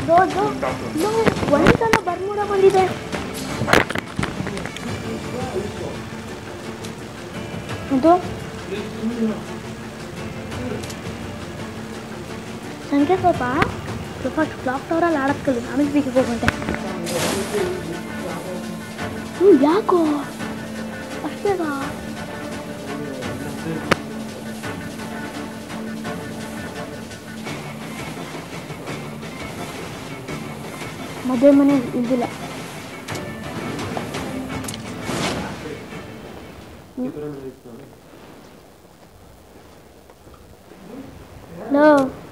ದೋ ದೋ ನೋ ಒಂದ್ಸಲ ಬರ್ಮೂಡ ಬಂದಿದೆ ಅದು ನನಗೆ ಸ್ವಲ್ಪ ಸ್ವಲ್ಪ ಕ್ಲಾಕ್ ಟವರಲ್ಲಿ ಆಡೋದು ಕಲಿ ನಾನು ಸ್ಪೀಕಿಗೆ ಹೋಗಂತೆ ಹ್ಞೂ ಯಾಕೋ ಅಷ್ಟು ಬೇಗ ಮದುವೆ ಮನೆ ಇದ್ದಿಲ್ಲ ನೋ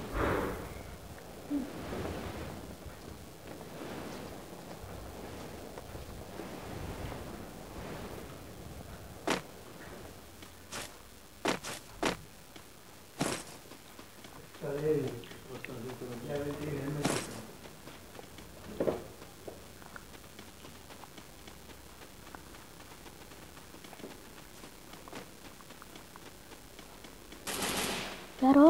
ಯಾರು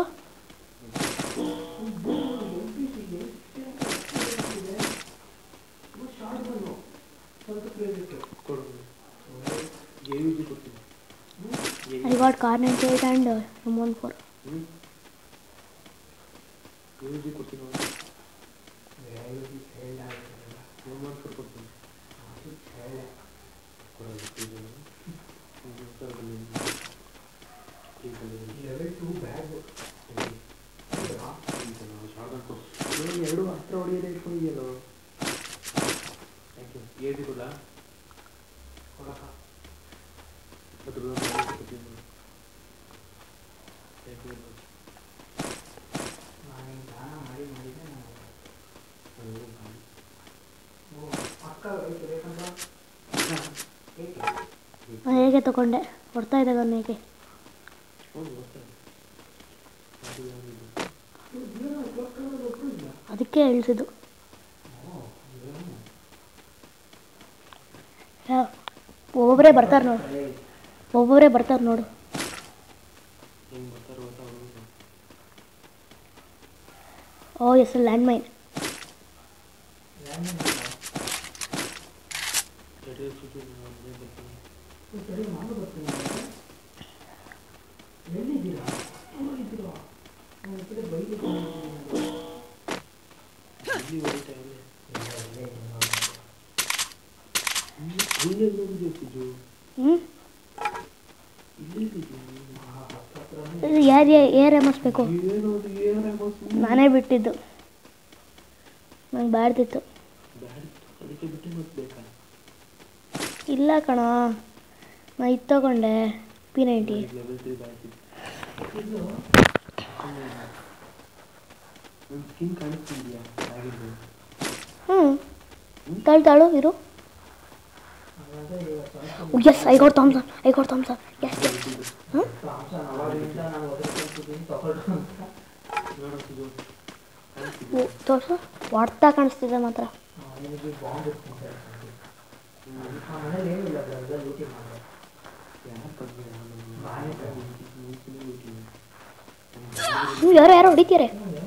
I got Kar ninety eight and M one four ಎರಡು ಹತ್ರ ಹೊಡೆಯದೇ ಇಟ್ಕೊಂಡಿದೆಯಲ್ಲೋ ಏಟಿ ಕೊಡ ನಾನು ಹೇಗೆ ತಗೊಂಡೆ ಕೊಡ್ತಾ ಇದ್ದಾಗ ಅವ್ನು ಹೇಗೆ ಅದಕ್ಕೆ ಇಳಿಸಿದ್ದು ಯಾ- ಒಬ್ಬೊಬ್ಬರೇ ಬರ್ತಾರೆ ನೋಡು ಒಬ್ಬೊಬ್ಬರೇ ಬರ್ತಾರೆ ನೋಡು ಹೆಂಗ್ ಬರ್ತಾರೋ ಗೊತ್ತಾ ಅವ್ರು? ಓ ಎಸ್ ಲ್ಯಾಂಡ್ ಮೈನ್ ಜಡೆ ಸುತ್ತು ನಾನು ಮನೆಗೆ ಬರ್ತೀನಿ. ಇಲ್ಲಿ ಹೊಡಿತಾ ಇದೆ. ಇಲ್ಲಿ- ಅಲ್ಲೆಲ್ಲ ಹೋಗಿದ್ಯಾ ಸುಜು? ಹ್ಞೂ ಇಲ್ಲೆಲ್ಲಿದ್ಯಾ ನೀನು? ಇದು ಯಾರು ಏರ್ ಎಮಸ್ಬೇಕು ಏನೋ ಅದು ಏನಾರ ಮಸ್ತ್ ನಾನೇ ಬಿಟ್ಟಿದ್ದು ನಂಗೆ ಬ್ಯಾಡ್ತಿತ್ತು ಬ್ಯಾಡ ಅದಕ್ಕೆ ಬಿಟ್ಟು ಮತ್ತೆ ಬೇಕಾ ಇಲ್ಲ ಕಣ ನಾ ಇದು ತಗೊಂಡೆ P ninety level three bat ನನ್ನ ಸ್ಕಿನ್ ಕಾಣಿಸ್ತಿದ್ಯಾ ಆಗಿದ್ದು ಹ್ಞೂ ತಾಳು ತಾಳು ಇರು yes I got Thompson I got Thompson yes yes ಹ್ಞೂ ನೋಡೋ ಸುಜು ಕಾಣಿಸ್ತಿದ್ಯಾ ತೋರಿಸು ಹೊಡ್ತಾ ಕಾಣಿಸ್ತಿದೆ ಮಾತ್ರ ಯಾರು ಕಮ್ಮಿ ನೀವು ಯಾರೋ ಯಾರೋ ಹೊಡಿತೀರ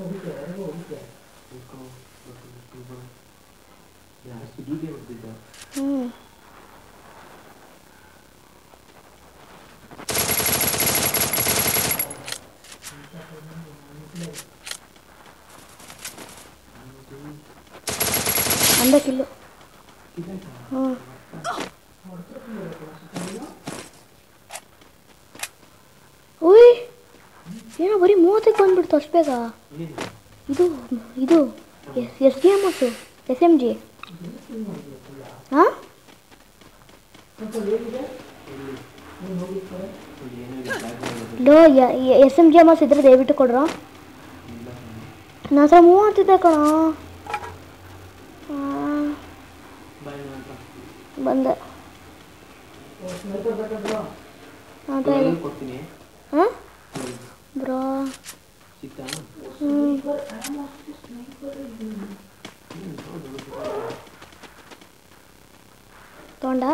ಯಾರು ಸುಜುಗೆ ಹೊಡೆದಿದ್ದ ಹ್ಞೂ ಅಂದ ಕಿಲ್ಲು ಹ್ಞೂ ಉಯ್ ಏನೋ ಬರೀ ಮೂವತ್ತಕ್ಕೆ ಬಂದ್ಬಿಡ್ತು ಅಷ್ಟು ಬೇಗ ಇದು ಇದು S S D M S S M G ಹಾಂ ಲೋ S M G M S ಇದ್ರೆ ದಯವಿಟ್ಟು ಕೊಡ್ರೋ ನನ್ನ ಹತ್ರ ಮೂವತ್ತಿದೆ ಕಣ ಬಂದೆ ಅದೇ ಕೊಡ್ತೀನಿ ಹಾಂ ಬ್ರೋ ಸಿಗ್ತಾ ಹ್ಞೂ ತೊಗೊಂಡ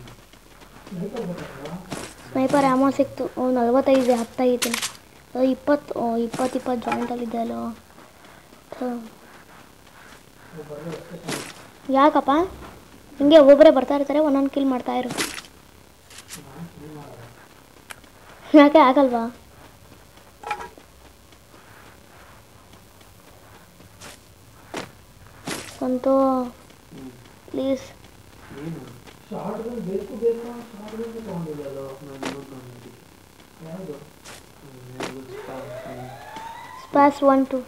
ಸ್ನೈಪರ್ ಆಮೋ ಸಿಕ್ತು ಓ ನಲ್ವತ್ತೈದು ಹತ್ತೈದು ಅದು ಇಪ್ಪತ್ತು ಓ ಇಪ್ಪತ್ತು ಇಪ್ಪತ್ತು ಜಾಯಿಂಟಲ್ಲಿದೆ ಅಲ್ಲೋ ಥು. ಬರೋದು ಅಷ್ಟೇ ಸಾಕು. ಯಾಕಪ್ಪ ಹಿಂಗೆ ಒಬ್ಬೊಬ್ಬರೇ ಬರ್ತಾ ಇರ್ತಾರೆ ಒಂದೊಂದು ಕಿಲ್ ಮಾಡ್ತಾ ಇರು ನಾನು kill ಮಾಡೋದು. ಯಾಕೆ ಆಗಲ್ವಾ ಸಂತು ಹ್ಮ್. ಪ್ಲೀಸ್ ಏನು Short gun ಬೇಕು ಬೇಕು ಶಾರ್ಟ್ ಗನ್ ತಗೊಂಡಿಲ್ಲಲ್ಲೋ ನಾನು ಇನ್ನೊಂದು ತಗೊಂಡಿದ್ದೆ. ಯಾವುದು ಹ್ಮ್, ಯಾವ್ದು ಸ್ಟಾರ್ ಹ್ಮ್. ಸ್ಪಾಸ್ ಒನ್ ಟು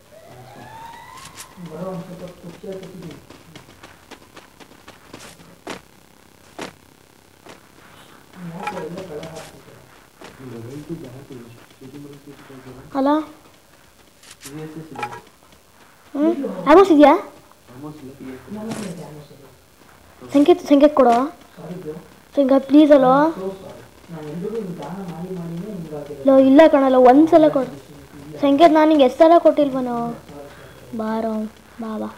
ಬರೋ ಒಂದು ಸ್ವಲ್ಪ ಕುರ್ಚಿ ಹಾಕಿದ್ದೀನಿ ಯಾಕೆ ಎಲ್ಲ ಕಳೆ ಹಾಕ್ತಿದ್ದಾರೆ ಈಗ ರೈತು ಜಾಸ್ತಿ ಇದೆ. ಇದು ಬರುತ್ತೆ, ಇದು ಬರುತ್ತೆ. ಅಲ್ಲ VSS ಇದೆ. ಹ್ಞೂ ಆಗೋಸ್ ಇದೆಯಾ Almost ಇಲ್ಲ, VSS. ನನ್ನ ಹತ್ರ ಡ್ಯಾಮೇಜ್ ಇದೆ ಸಂಕೇತ್ ಸಂಕೇತ್ ಕೊಡೋ ಸಾರಿ ಬ್ರೋ ಸಂಕೇತ್ ಪ್ಲೀಸ್ ಅಲ್ಲೋ ಸೋ ಸಾರಿ ನಾನು ಎಲ್ರಿಗೂ ಹಿಂಗೆ ದಾನ ಮಾಡಿ ಮಾಡಿನೇ ಹಿಂಗಾಗಿದೆ ಲೋ ಇಲ್ಲ ಕಣಲ್ಲ ಒಂದು ಸಲ ಕೊಡು ಸಂಕೇತ್ ನಾನು ನಿಂಗೆ ಎಷ್ಟು ಸಲ ಕೊಟ್ಟಿಲ್ವನೋ ಬಾರೋ ಬಾ ಬಾ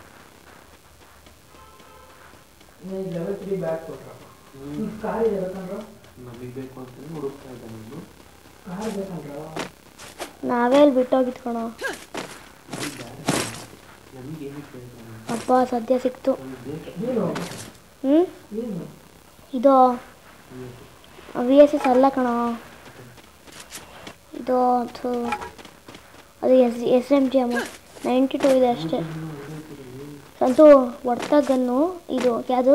ನೀವು ಲೆವೆಲ್ ತ್ರೀ ಬ್ಯಾಗ್ ಕೊಟ್ರಪ್ಪ ಹ್ಮ್. ಈಗ ಕಾರ್ ಇದೆ ಬೇಕಂದ್ರೆ ನಮಗೆ ಬೇಕು ಅಂತಲೇ ಹುಡುಕ್ತಾ ಇದ್ದೆ ನಾನು ಕಾರ್ ಬೇಕಂದ್ರೆ ನಾವೇ ಅಲ್ಲಿ ಬಿಟ್ಟೋಗಿದ್ ಕಣೋ ನಮಗೆ ಬ್ಯಾರೆ ನಮಗೆ ಏನಕ್ಕೆ ಬೇಕು ನಾನು? ಅಪ್ಪ ಸದ್ಯ ಸಿಕ್ತು ನಮಗೆ ಬೇಕು ಏನು ಹ್ಞೂ ಏನು ಇದು VSS. ವಿ ಎಸ್ ಎಸ್ ಅಲ್ಲ ಕಣೋ ಇದು ಥು, ಅದು ಎಸ್ ಎಸ್ ಎಮ್ ಜಿ ಅಮ್ಮ ನೈಂಟಿ ಟು ಇದೆ ಅಷ್ಟೇ ಇನ್ನು ಉಳಿದಿದೆ. ಸಂತು ಹೊಡ್ತ ಗನ್ನು ಇದು ಯಾವುದು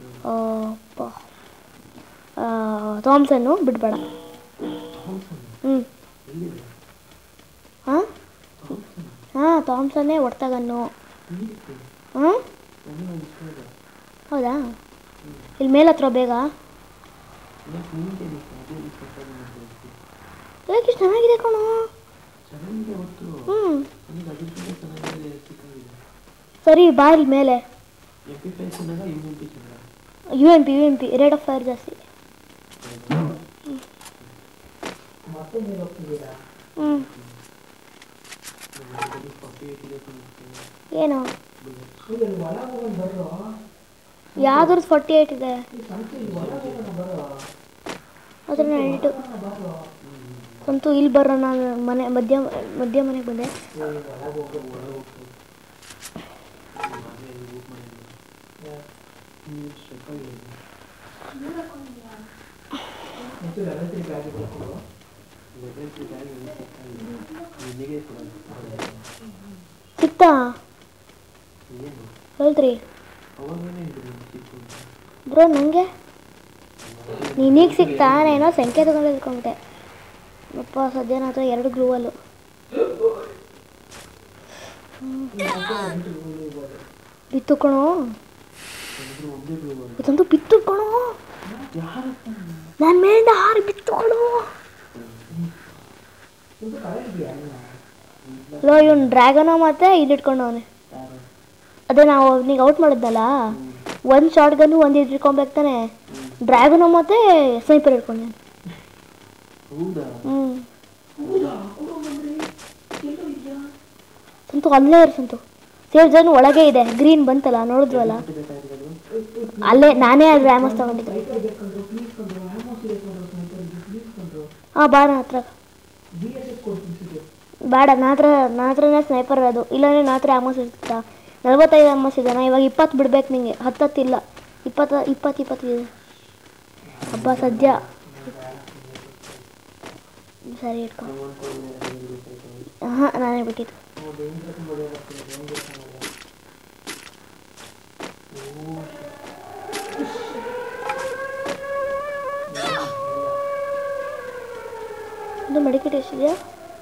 ಥಾಮ್ಸನ್ನು ಬಿಡಬೇಡ ಥಾಮ್ಸನ್ ಹ್ಞೂ ಎಲ್ಲಿದೆ ಹಾಂ ಥಾಮ್ಸನ್ ಹಾಂ ಥಾಮ್ಸನ್ನೇ ಹೊಡ್ತ ಗನ್ನು ಎಲ್ಲಿದೆ ಹಾಂ ನನಗೆ ಇಷ್ಟ ಇದೆ ಹೌದಾ ಇಲ್ಲಿ ಮೇಲೆ ಹತ್ರ ಬೇಗ ಯಾಕೆ ನಿಮಗೆ ಏನಿಷ್ಟ ಅದೇ ಇಷ್ಟ ಮಾಡ್ತೀನಿ ಯಾಕೆ ಇಷ್ಟು ಚೆನ್ನಾಗಿದೆ ಕಣೋ ಚೆನ್ನಾಗಿದೆ ಹೊತ್ತು ಹ್ಞೂ ನನಗೆ ಅದಕ್ಕಿಂತ ಚೆನ್ನಾಗಿದೆ ಸಿಕ್ಕಾಗಿದೆ ಸರಿ ಬಾ ಇಲ್ಲಿ ಮೇಲೆ ಎಫ್ ಪಿ ಫೈವ್ ಚೆನ್ನಾಗ ಯು ಎಂ ಪಿ ಚೆನ್ನಾಗ U M P U M P rate of fire ಜಾಸ್ತಿ ಮತ್ತೆ ನೀವು ಹೋಗ್ತಿದ್ದೀರಾ ಹ್ಞೂ ಫಾರ್ಟಿ ಏಟ್ ಇದೆ ಏನು ಈಗ ಇಲ್ಲಿ ಒಳ ಹೋಗೋಣ ಬರ್ರೋ ಯಾವ್ದ್ರದ್ದು ಫಾರ್ಟಿ ಏಯ್ಟ್ ಇದೆ ಈ ಸಂತೆ ಇಲ್ಲಿ ಒಳ ಹೋಗೋಣ ಬರ್ರೋ ಅದ್ರ ನೈಂಟಿ ಟು ಬರ್ರೋ ಸಂತು ಇಲ್ಲಿ ಬರ್ರೋ ನಾನು ಮನೆ ಮಧ್ಯ ಮಧ್ಯ ಮನೆಗೆ ಬಂದೆ ಏ, ಒಳಗೆ ಹೋಗೋ ಒಳಗೆ ಹೋಗ್ತದೆ ಮನೆ ಬುಕ್ ಮಾಡಿದ್ದೀನಿ ನೀವು ಸ್ಟೆಪ್ಪಾಗಿದೆ ಮತ್ತು ಲೆವೆಲ್ ತ್ರೀ ಬ್ಯಾಗ್ ಬೇಕು ಲೆವೆಂತ್ ಬ್ಯಾಗ್ ಎಲ್ಲ ಸಿಕ್ಕಾಗಿದೆ ನಿನಗೆ ಕೊಡೋದು ಸಿಕ್ತಾ ಏನು ಹೇಳ್ತ್ರಿ ಅವಾಗನೇ ಇದ್ರು ಸಿಕ್ಕು ಬ್ರೋ ನನಗೆ ನಿನಗೆ ಸಿಕ್ತಾ ಏನೋ ಸಂಖ್ಯೆ ತಗೊಂಡು ಇಟ್ಕೊಂಬಿಟ್ಟೆ ಅಪ್ಪ ಸದ್ಯ ನನ್ನ ಹತ್ರ ಎರಡು ಗ್ಲೂವಲ್ಲು ಬಿತ್ತು ಕಣೋ ಇದ್ರು ಒಂದೇ ಬ್ಲೂ ಇದಂತೂ ಬಿತ್ತು ಕಣೋ ಯಾರು ನನ್ನ ಮೇಲಿಂದ ಹಾರಿ ಬಿತ್ತು ಕಣೋ ಇದು ಕರೆ ಇದೆಯಾ ಲೋ ಇವ್ನು ಡ್ರ್ಯಾಗನೋ ಮತ್ತೆ ಇಲ್ಲಿ ಇಟ್ಕೊಂಡು ಅವನೇ ಯಾರು ಅದೇ ನಾವು ಅವನಿಗೆ ಔಟ್ ಮಾಡಿದ್ನಲ್ಲ ಒಂದು ಶಾರ್ಟ್ ಗನ್ನು ಒಂದು ಇದು ಇಟ್ಕೊಬೇಕು ತಾನೆ ಡ್ರ್ಯಾಗನೋ ಮತ್ತೆ ಸ್ನೈಪರ್ ಇಟ್ಕೊಂಡೆ ಹೌದಾ ಹ್ಞೂ ಸಂತು ಅಲ್ಲೇ ಇರು ಸಂತು ಸೇಫ್ ಝೋನ್ ಒಳಗೆ ಇದೆ ಗ್ರೀನ್ ಬಂತಲ್ಲ ನೋಡಿದ್ವಲ್ಲ ಎಷ್ಟು ಬೇಕಾಗಿರೋದು ಅಲ್ಲೇ ನಾನೇ ಅದು ರ್ಯಾಮಸ್ ತಗೊಂಡಿದ್ದೆ ಸ್ನೈಪರ್ ಬೇಕಂದ್ರು ಪ್ಲೀಸ್ ಕಂಡ್ರು ಆಲ್ಮೋಸ್ಟ್ ಇದೆ ಕಂಡ್ರು ಸ್ನೈಪರ್ಗೆ ಪ್ಲೀಸ್ ಕಂಡ್ರು ಹಾಂ ಬಾ ನನ್ನ ಹತ್ರ ಬಿ ಎಸ್ ಎಸ್ ಕೊಡ್ತೀನಿ ಸಿಗು ಬೇಡ ನನ್ನ ಹತ್ರ ನನ್ನ ಹತ್ರನೇ ಸ್ನೈಪರ್ ಅದು ಇಲ್ಲಾಂದ್ರೆ ನನ್ನ ಹತ್ರ ಆಮೋಸ್ ಇರ್ತಾ ನಲ್ವತ್ತೈದು ಆಮೋಸ್ ಇದೆ ನಾ ಇವಾಗ ಇಪ್ಪತ್ತು ಬಿಡ್ಬೇಕು ನಿಂಗೆ ಹತ್ತತ್ತಿಲ್ಲ ಇಪ್ಪತ್ತು ಇಪ್ಪತ್ತು ಇಪ್ಪತ್ತು ಇದೆ ಹಬ್ಬ ಸದ್ಯ ಸರಿ ಇಟ್ಕೊ ಹಾಂ ನಾನೇ ಬಿಟ್ಟಿದ್ದು ನಾವು ಡೇಂಜರ್ ತುಂಬ ಆಗ್ತದೆ ಡೇಂಜರ್ ತುಂಬ ಇದು ಮೆಡಿಕೇಟ್ ಎಷ್ಟಿದೆಯಾ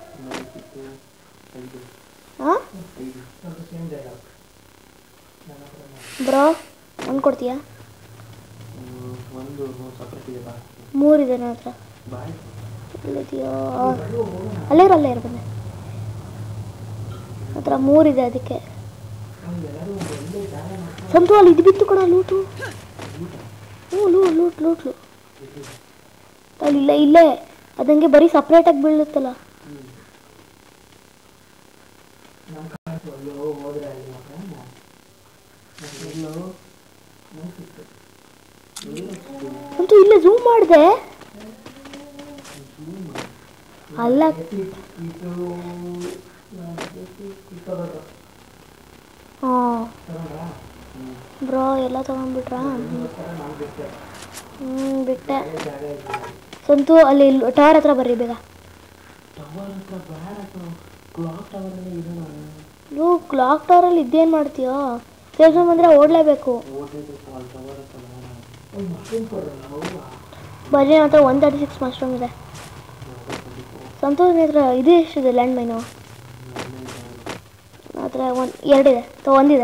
ಐದು ಹಾಂ ಐದು ಸ್ವಲ್ಪ ಸೇಮ್ ಡೈಲಾಗ್ ನನ್ನ ಹತ್ರ ಬ್ರೋ ಒಂದು ಕೊಡ್ತೀಯಾ ಹ್ಮ್, ಒಂದು ಸಪ್ರೇಟ್ ಇದೆ ಬಾ ಮೂರಿದೆ ನನ್ನ ಹತ್ರ ಬಾಯ್ ಎಲ್ಲಿದೆಯೋ ಅಲ್ಲೇ ಇರು ಅಲ್ಲೇ ಇರು ಬಂದೆ ಹತ್ರ ಮೂರಿದೆ ಅದಕ್ಕೆ ನಮ್ಗೆಲ್ಲರೂ ಒಂದು ಒಳ್ಳೆ ದಾನ ಮಾಡ್ಕೊಂಡು ಸಂತು ಅಲ್ಲಿ ಇದು ಬಿತ್ತು ಕೊಡ ಲೂಟು ಹ್ಞೂ ಲೂ ಲೂಟ್ ಲೂಟ್ಲು ಅಲ್ಲಿ ಇಲ್ಲ ಇಲ್ಲೇ ಅದಂಗೆ ಬರೀ ಸಪ್ರೇಟಾಗಿ ಬೀಳುತ್ತಲ್ಲ ನಮ್ಮ ಕಾಸು ಅಯ್ಯೋ ಹೋದ್ರೆ ಅಲ್ಲಿ ಮಾತ್ರ ಎಲ್ಲೋ ನಂಗೆ ಸಿಕ್ತು ಅಂತೂ ಇಲ್ಲೇ ಝೂಮ್ ಮಾಡಿದೆ ಅಲ್ಲ ಇದು ಇದು ಹಾಂ ತಗೊಂಡ್ರಾ ಬ್ರೋ ಎಲ್ಲ ತೊಗೊಂಡ್ಬಿಟ್ರಾ ನಿಮಗೋಸ್ಕರ ನಾನು ಬಿಟ್ಟೆ ಹ್ಞೂ ಬಿಟ್ಟೆ ಅದೇ ಜಾಗ ಇದೆ ಸಂತು ಅಲ್ಲಿ ಟವರ್ ಹತ್ರ ಬರ್ರಿ ಬೇಗ ಟವರ್ ಹತ್ರ ಬೇಡ ಕ್ಲಾಕ್ ಟವರಲ್ಲಿ ಇರೋಣ ನೀವು ಕ್ಲಾಕ್ ಟವರಲ್ಲಿ ಇದ್ದೇನು ಮಾಡ್ತೀಯೋ ಸೇರ್ಸ್ಕೊಂಡ್ ಬಂದರೆ ಓಡಲೇಬೇಕು ಓಡಲೇಬೇಕು ಅಲ್ಲಿ ಟವರ್ ಹತ್ರ ಬೇಡ ಒಂದು ಮಶ್ರೂಮ್ ಕೊಡ್ರಲ್ಲ ಹೌದಾ ಬರೀ ನನ್ನ ಹತ್ರ ಒನ್ ತರ್ಟಿ ಸಿಕ್ಸ್ ಮಶ್ರೂಮ್ ಇದೆ ಸಂತೋಷ್ ಹತ್ರ ಇದು ಎಷ್ಟಿದೆ ಲ್ಯಾಂಡ್ ಮೈನು ನನ್ನ ಹತ್ರ ಒಂದು ಎರಡಿದೆ ತೊ ಒಂದಿದೆ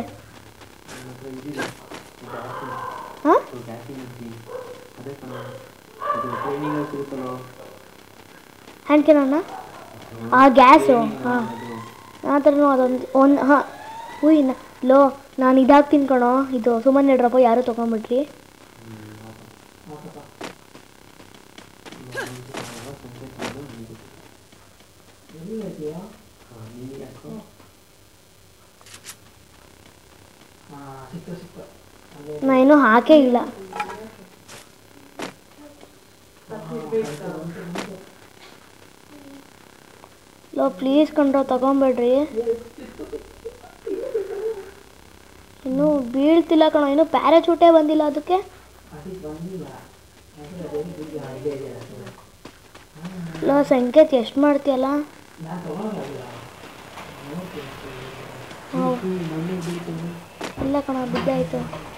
ಹಾಂ ಅದೇ ಕಣ ಇದು ಟ್ರೈನಿಂಗ್ ಸಿಗುತ್ತಲ್ಲ ಹ್ಯಾಂಡ್ ಕ್ಯಾನನ್ನ ಆ ಗ್ಯಾಸು ಹಾಂ ಆ ಥರನೂ ಅದೊಂದು ಒಂದು ಹಾಂ ಉಯ್ ನ ಲೋ ನಾನು ಇದಾಗ್ತೀನಿ ಕಣೋ ಇದು ಸುಮ್ಮನೆ ಡ್ರಾಪು ಯಾರು ತೊಗೊಂಬಿಟ್ರಿ ಹಾಕಪ್ಪ ಎಲ್ಲಿ ಇದೆಯಾ ಹಾಂ ಸಿಕ್ತು ಸಿಕ್ತು ಅದೇ ನಾ ಇನ್ನೂ ಹಾಕೇ ಇಲ್ಲ ಲೋ ಪ್ಲೀಸ್ ಕಣ್ರೋ ತಗೊಂಬೇಡ್ರಿ ಇನ್ನೂ ಬೀಳ್ತಿಲ್ಲ ಕಣೋ ಇನ್ನೂ ಪ್ಯಾರಾಚೂಟೇ ಬಂದಿಲ್ಲ ಅದಕ್ಕೆ ಅದಕ್ಕೆ ಬಂದಿಲ್ಲ ಯಾಕಂದ್ರೆ ಅದೇನು ಬಿದ್ದು ಹಾಂ, ಇದೆ ಇದೆ ಅದು. ಲೋ ಸಂಕೇತ್ ಎಷ್ಟು ಮಾಡ್ತೀಯಲ್ಲ ನಾನು ತಗೊಳಲ್ಲ ನೋಡ್ತೀನಿ ಹೌದು ಮೊನ್ನೆ ಬೀಳ್ತೇನೆ ಇಲ್ಲ ಕಣ ಬಿದ್ದಾಯಿತು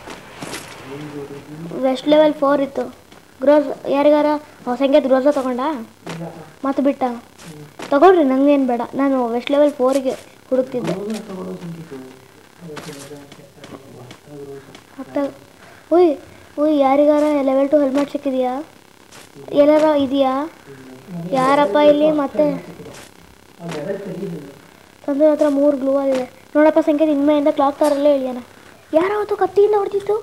ವೆಸ್ಟ್ ಲೆವೆಲ್ ಫೋರ್ ಇತ್ತು ಗ್ರೋಸ್ ಯಾರಿಗಾರ ಅವ ಸಂಗೀತ ಗ್ರೋಸ ತಗೊಂಡ ಇಲ್ಲಪ್ಪ ಮತ್ತೆ ಬಿಟ್ಟ ತಗೊಳ್ರಿ ನಂಗೇನು ಬೇಡ ನಾನು ವೆಸ್ಟ್ ಲೆವೆಲ್ ಫೋರಿಗೆ ಹುಡುಕ್ತಿದ್ದೆ ತಗೊಳ್ಳೋ ಸಂಗೀತು ಅದಕ್ಕೆ ನಿಜ ಅನ್ಸುತ್ತೆ. ಮತ್ತೆ ಉಯ್ ಉಯ್ ಯಾರಿಗಾರ ಲೆವೆಲ್ ಟು ಹೆಲ್ಮೆಟ್ ಸಿಕ್ಕಿದೆಯಾ ಎಲ್ಲಾರ ಇದೆಯಾ ಯಾರಪ್ಪ ಇಲ್ಲಿ ಮತ್ತೆ ಅವ್ನು ಲೆವೆಲ್ ತೆಗೀದಿಲ್ಲ ತಂದ್ರೆ ಹತ್ರ ಮೂರು ಗ್ಲೂ ಇದೆ ನೋಡಪ್ಪ ಸಂಕೇತ್ ಇನ್ಮೆಯಿಂದ ಕ್ಲಾಕ್ ತಾರಲ್ಲೇ ಇಳಿಯೋಣ ಯಾರಾವತ್ತು ಕತ್ತಿಯಿಂದ ಹೊಡೆದಿತ್ತು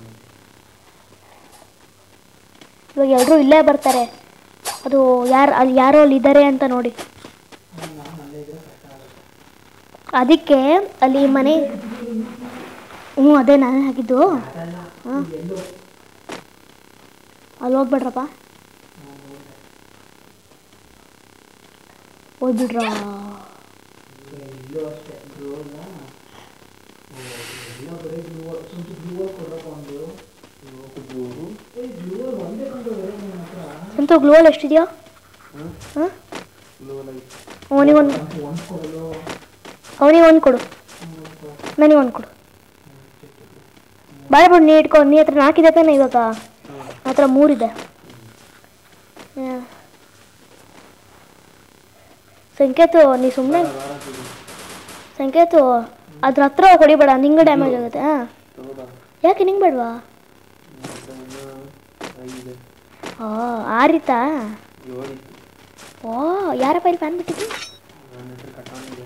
ಇವಾಗ ಎಲ್ಲರೂ ಇಲ್ಲೇ ಬರ್ತಾರೆ ಅದು ಯಾರು ಅಲ್ಲಿ ಯಾರೋ ಅಲ್ಲಿ ಇದ್ದಾರೆ ಅಂತ ನೋಡಿ ನಾನು ಅಲ್ಲೇ ಇದ್ರೆ ಕಷ್ಟ ಆಗುತ್ತೆ ಅದಕ್ಕೆ ಅಲ್ಲಿ ಮನೆ ಹ್ಞೂ ಅದೇ ನಾನೇ ಹಾಕಿದ್ದು ಅದಲ್ಲ ಹಾಂ ಎಲ್ಲೋ ಅಲ್ಲಿ ಹೋಗ್ಬೇಡ್ರಪ್ಪ ಹೋಗ್ಬಿಡ್ರ ಇಲ್ಲೂ ಅಷ್ಟೇ ಗ್ಲೂ ಅಲ್ಲ ಎಲ್ಲ ಬರೀ ಗ್ಲೂ ಸ್ವಲ್ಪ ಗ್ಲೂ ಕೊಡ್ರಪ್ಪ ಒಂದು ಏ ಗ್ಲೂ ಒಂದೇ ಕಂಡು ಬರೀ ನಿಮ್ಮ ಹತ್ರ ಸಂತು ಗ್ಲೋಲ್ ಎಷ್ಟಿದೆಯೋ ಹಾಂ ಅವನಿಗೊಂದು ಒಂದು ಕೊಡಲು ಅವನಿಗೆ ಒಂದು ಕೊಡು ನನಗೆ ಒಂದು ಕೊಡು ಬಾಳ ಬಿಡು ನೀ ಇಟ್ಕೊ ನೀ ಹತ್ರ ನಾಲ್ಕಿದೆ ತಾನೆ ಇವಾಗ ನನ್ನ ಹತ್ರ ಮೂರಿದೆ ಹಾ. ಸಂಕೇತು ನೀ ಸುಮ್ಮನೆ ಸಂಕೇತು ಅದ್ರ ಹತ್ರ ಹೊಡಿಬೇಡ ನಿಂಗೆ ಡ್ಯಾಮೇಜ್ ಆಗುತ್ತೆ ಹಾಂ ಯಾಕೆ ನಿಂಗೆ ಬೇಡವಾ ಐದು ಓ ಆರಿತಾ ಏಳಿತ್ತು ಓ ಯಾರಪ್ಪ ಇಲ್ಲಿ ಫ್ಯಾನ್ ಬಿಟ್ಟಿದ್ದು ನನ್ನ ಹತ್ರ ಕಟಾನಿದೆ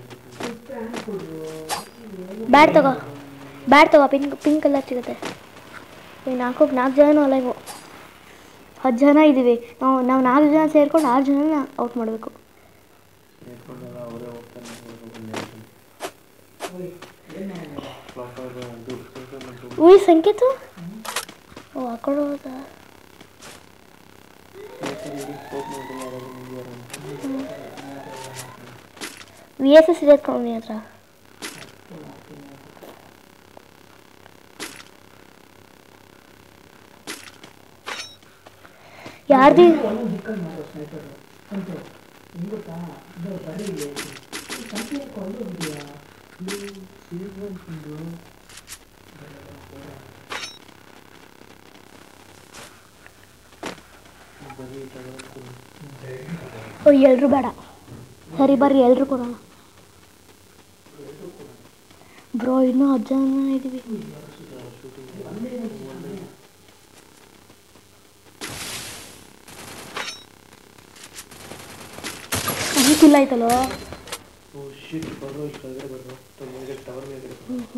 ಬ್ಯಾಟ್ ತಗೋ ಬ್ಯಾಟ್ ತಗೋ ಪಿಂಕ್ ಪಿಂಕ್ ಕಲರ್ ಸಿಗುತ್ತೆ ಈ ನಾಲ್ಕು ನಾಲ್ಕು ಜನ ಅಲ್ಲ ಇವು ಹತ್ತು ಜನ ಇದ್ದೀವಿ ನಾವು ನಾವು ನಾಲ್ಕು ಜನ ಸೇರ್ಕೊಂಡು ಆರು ಜನನ ಔಟ್ ಮಾಡಬೇಕು ಸೇರ್ಕೊಂಡಲ್ಲ ಅವರೇ ಹೋಗ್ತಾರೆ ಓಯ್ ಏನು ಪ್ರಾಪರ್ ಅದು ಉಯ್ ಸಂಕೇತು ಓ ಆ ಕಡೆ ಹೋದ ಹೋಗಿ ನೋಡಿ ಯಾರಾದ್ರು ನಿಂಗೆ ವಿ ಎಸ್ ಎಸ್ ಇದೆ ಕಣೋ ನಿನ್ನ ಹತ್ರ ಯಾರ್ದು ಒಂದೊಂದು ದಿಕ್ಕಲ್ಲಿ ಮಾಡೋ ಸ್ನೈಪರ್ ಅಂತ ಹೆಂಗ್ ಗೊತ್ತಾ ಇದು ಬರೀ ಇಲ್ಲಿ ಸಂಖ್ಯೆ ಕೊಂಡು ಬಿಡಿಯಾ ಬರೀ ತಗೊಳ್ತೀನಿ ಓ ಎಲ್ರು ಬೇಡ ಸರಿ ಬರ್ರಿ ಎಲ್ರು ಕೊಡೋಣ ಬ್ರೋ ಇನ್ನೂ ಹತ್ತು ಜನ ಇದ್ದೀವಿ ಅದಕ್ಕಿಲ್ಲ ಆಯ್ತಲ್ಲೋ ಓ ಶಿಟ್ ಬರೋ ಇಷ್ಟು ಕೆಳಗಡೆ ಬರೋ ಮೇಲೆ ಟವರ್ ಮೇಲೆ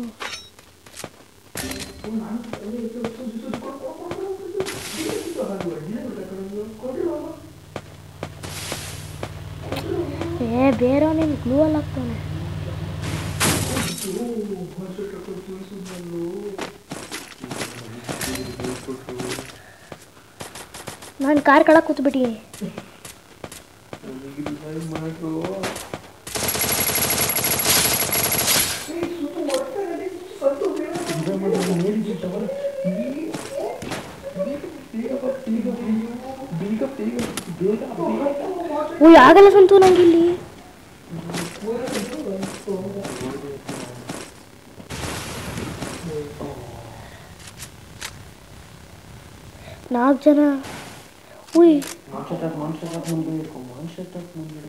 ಏ ಬೇರೆಯವನೇನು ಗ್ಲೂ ಅಲ್ಲಿ ಹಾಕ್ತಾನೆ ನಾನು ಕಾರ್ ಕೆಳಗೆ ಕೂತ್ಬಿಟ್ಟಿನಿ ಮಾಡ್ರು ಟವರ್ ಬೇಗ ಬಾ, ಬೇಗ ಬೇಗ ಬೇಗ ಬೇಗ ಬೇಗ ಓ ಆಗಲ್ಲ ಸಂತು ನಂಗೆ ಇಲ್ಲಿ ನಾಲ್ಕು ಜನ ಉಯ್ ಮಾನ್ಸ್ಟರ್ ಟ್ರಕ್ ಮಾನ್ಸ್ಟರ್ ಟ್ರಕ್ ಮುಂದೆ ಇಟ್ಕೊ ಮಾನ್ಸ್ಟರ್ ಟ್ರಕ್ ಮುಂದೆ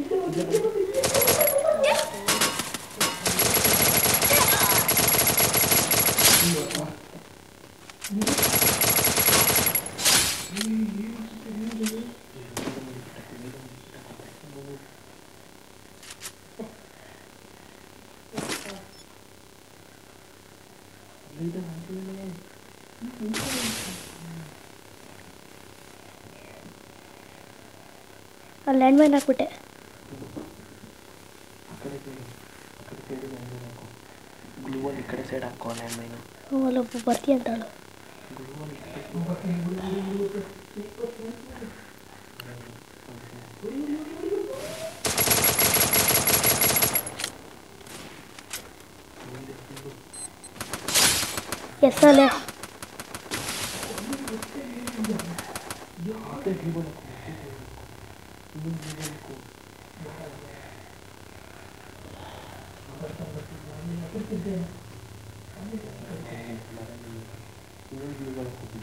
ಅಲ್ಲಿ ಲ್ಯಾಂಡ್ ಮೈನ್ ಹಾಕ್ಬಿಟ್ಟೆ ಆ ಕಡೆ ಸೈಡ್ ಆ ಕಡೆ ಸೈಡ್ ಲ್ಯಾಂಡ್ ಹಾಕೋ ಗ್ಲೂ ಅಲ್ಲಿ ಈ ಕಡೆ ಸೈಡ್ ಹಾಕೋ ಲ್ಯಾಂಡ್ ಮೈನು ಹ್ಞೂ ಅಲ್ಲೊಬ್ಬ ಬರ್ತೀಯ ಅಂತಾಳು ಗ್ಲೂ ಅಲ್ಲಿ ಈ ಕಡೆ ಎಸ್ ಅಲ್ಲೇ ಮತ್ತೆ ಗ್ಲೂ ಅಲ್ಲಿ ಹಾಕೋ ಇನ್ನೊಂದು ಗ್ಲೂ ಅಲ್ಲಿ ಹಾಕೋ ಇನ್ನೊಂದು ಗ್ಲೂ ಅಲ್ಲಿ ಹಾಕೋ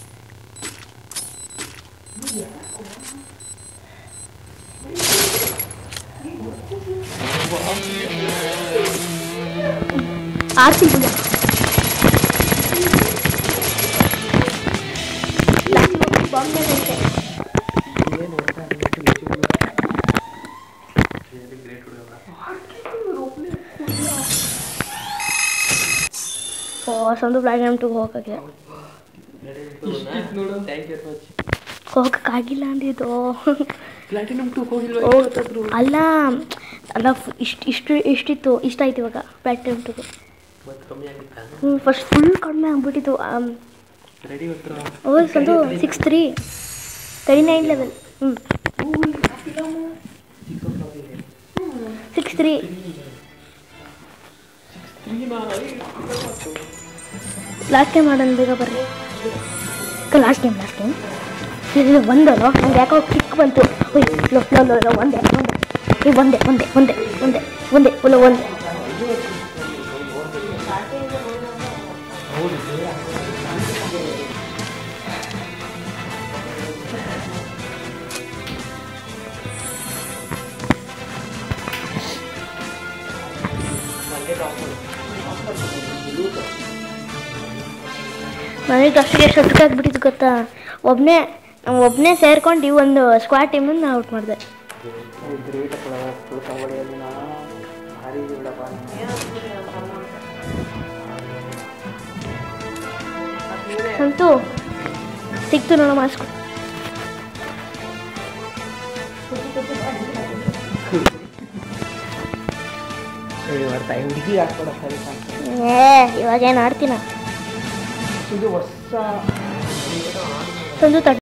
ಆರ್ತಿ ಬಿಡ ಬಾಂಬ್ ಐತೆ ಏನು ಹೊಡ್ತಾ ಇಲ್ಲ, ನಿಜವಾಗ್ಲೂ. Really great ಹುಡುಗ. ಓ ಸಂದು ಬ್ಲಾಕ್ ಟು ಹೋಗಕ್ಕೆ Thank you very much. ಹೋಗಕ್ಕಾಗಿಲ್ಲ ಅಂದಿದ್ದು Platinum two ಹೋಗಿಲ್ವಾ ಹೋಗ್- ಇವತ್ತಾದ್ರೂ? ಅಲ್ಲ ಅಲ್ಲ ಇಷ್ಟು ಇಷ್ಟು ಇಷ್ಟಿತ್ತು ಇಷ್ಟ ಆಯ್ತು ಇವಾಗ ಪ್ಲಾಟಿನಮ್ ಟು ಮತ್ತೆ ಕಮ್ಮಿ ಆಗಿತ್ತಾ ಹ್ಞೂ ಫಸ್ಟ್ ಫುಲ್ ಕಡಿಮೆ ಆಗ್ಬಿಟ್ಟಿತ್ತು ರೆಡಿ ಹತ್ರ ಓ Sandu six three thirty nine level ಹ್ಞೂ ಸಿಕ್ಸ್ ತ್ರೀ ಲಾಸ್ಟ್ ಟೈಮ್ ಮಾಡೋಣ ಬೇಗ ಬರ್ರಿ ಲಾಸ್ಟ್ ಟೈಮ್ ಲಾಸ್ಟ್ ಟೈಮ್ ಇದು ಒಂದಲ್ಲ ನಂಗೆ ಯಾಕೋ ಕಿಕ್ ಬಂತು ಓಯ್ ಲೋ ಲೋ ಲೋ ಲೋ ಒಂದೇ ಒಂದೇ ಏ ಒಂದೇ ಒಂದೇ ಒಂದೇ ಒಂದೇ ಒಂದೇ ಒಲ್ಲ ಒಂದೇ ನನಗೆ ಅಷ್ಟಿಗೆ ಎಷ್ಟು ಆಗ್ಬಿಟ್ಟಿತ್ತು ಗೊತ್ತಾ ಒಬ್ಬನೇ ಒಬ್ಬನೇ ಸೇರ್ಕೊಂಡು ಈ ಒಂದು ಸ್ಕ್ವಾಡ್ ಟೀಮನ್ನು ಔಟ್ ಮಾಡಿದೆ ಗ್ರೇಟ್ ಅಪ್ಪ ಕಬಡ್ಡಿಯಲ್ಲಿ ನಾ ಭಾರಿ ಇದೆ ಬಿಡಪ್ಪ ಅಂತೂ ಸಿಕ್ತು ನೋಡೋ ಮಾಸ್ಕ್ ಬರ್ತಾ ಹುಡುಗಿ ಹಾಕ್ಬೇಡ ಸರಿ ಸಾಕು ಏ ಇವಾಗೇನು ಆಡ್ತೀನ ಇದು ಹೊಸ ತಂದು ತಟ್